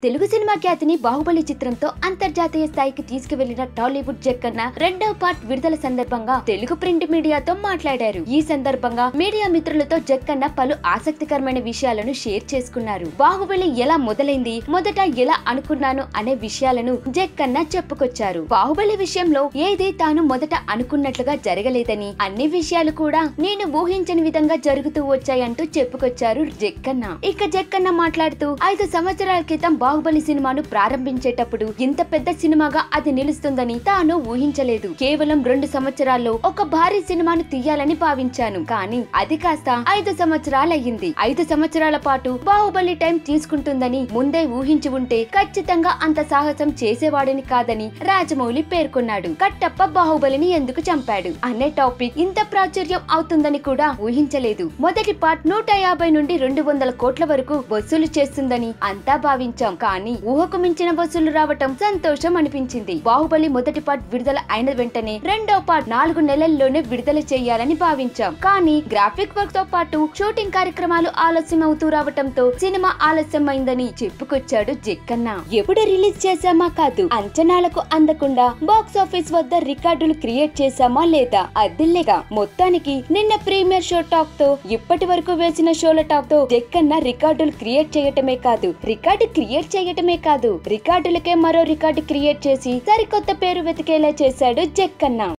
Telugu cinema ఖ్యాతిని బాహుబలి చిత్రంతో అంతర్జాతీయ స్థాయికి తీసుకువెళ్లిన టాలీవుడ్ జక్కన్న రెండవ పార్ట్ విడుదల సందర్భంగా తెలుగు ప్రింట్ మీడియాతో మాట్లాడారు ఈ సందర్భంగా మీడియా మిత్రులతో జక్కన్న పలు ఆసక్తికరమైన విషయాలను షేర్ చేసుకున్నారు బాహుబలి ఎలా మొదలైంది మొదట ఎలా అనుకున్నాను అనే విషయాలను జక్కన్న చెప్పుకొచ్చారు బాహుబలి విషయంలో ఏది తాను మొదట అనుకున్నట్లుగా జరగలేదని అన్ని విషయాలు కూడా నేను ఊహించని విధంగా జరుగుతూ వచ్చాయంటూ చెప్పుకొచ్చారు జక్కన్న ఇక జక్కన్న మాట్లాడుతూ ఐదు సంవత్సరాల క్రితం బాహుబలి సినిమాను ప్రారంభించేటప్పుడు ఇంత పెద్ద సినిమాగా అది నిలుస్తుందని తాను ఊహించలేదు కేవలం రెండు సంవత్సరాల్లో ఒక భారీ సినిమాను తీయాలని భావించాను కానీ అది కాస్త ఐదు సంవత్సరాలయ్యింది ఐదు సంవత్సరాల పాటు బాహుబలి టైం తీసుకుంటుందని ముందే ఊహించి ఉంటే ఖచ్చితంగా అంత సాహసం చేసేవాడిని కాదని రాజమౌళి పేర్కొన్నాడు కట్టప్ప బాహుబలిని ఎందుకు చంపాడు అనే టాపిక్ ఇంత ప్రాచుర్యం అవుతుందని కూడా ఊహించలేదు మొదటి పార్ట్ నూట యాభై నుండి రెండు వందల కోట్ల వరకు వసూలు చేస్తుందని అంతా భావించాం కానీ ఊహకు మించిన వసూలు రావటం సంతోషం అనిపించింది బాహుబలి మొదటి పార్ట్ విడుదల అయిన వెంటనే రెండో పార్ట్ నాలుగు నెలల్లోనే విడుదల చేయాలని భావించాం కానీ గ్రాఫిక్ వర్క్ తో పాటు షూటింగ్ కార్యక్రమాలు ఆలస్యం అవుతూ రావటంతో సినిమా ఆలస్యం అయిందని చెప్పుకొచ్చాడు జక్కన్న ఎప్పుడు రిలీజ్ చేశామా కాదు అంచనాలకు అందకుండా బాక్స్ ఆఫీస్ వద్ద రికార్డులు క్రియేట్ చేశామా లేదా అదిల్లేగా మొత్తానికి నిన్న ప్రీమియర్ షో టాక్ తో ఇప్పటి వరకు వేసిన షోల టాక్ తో జక్కన్న రికార్డులు క్రియేట్ చేయటమే కాదు రికార్డు క్రియేట్ చేయటమే కాదు రికార్డులకే మరో రికార్డు క్రియేట్ చేసి సరికొత్త పేరు వెతికేలా చేశాడు జక్కన్న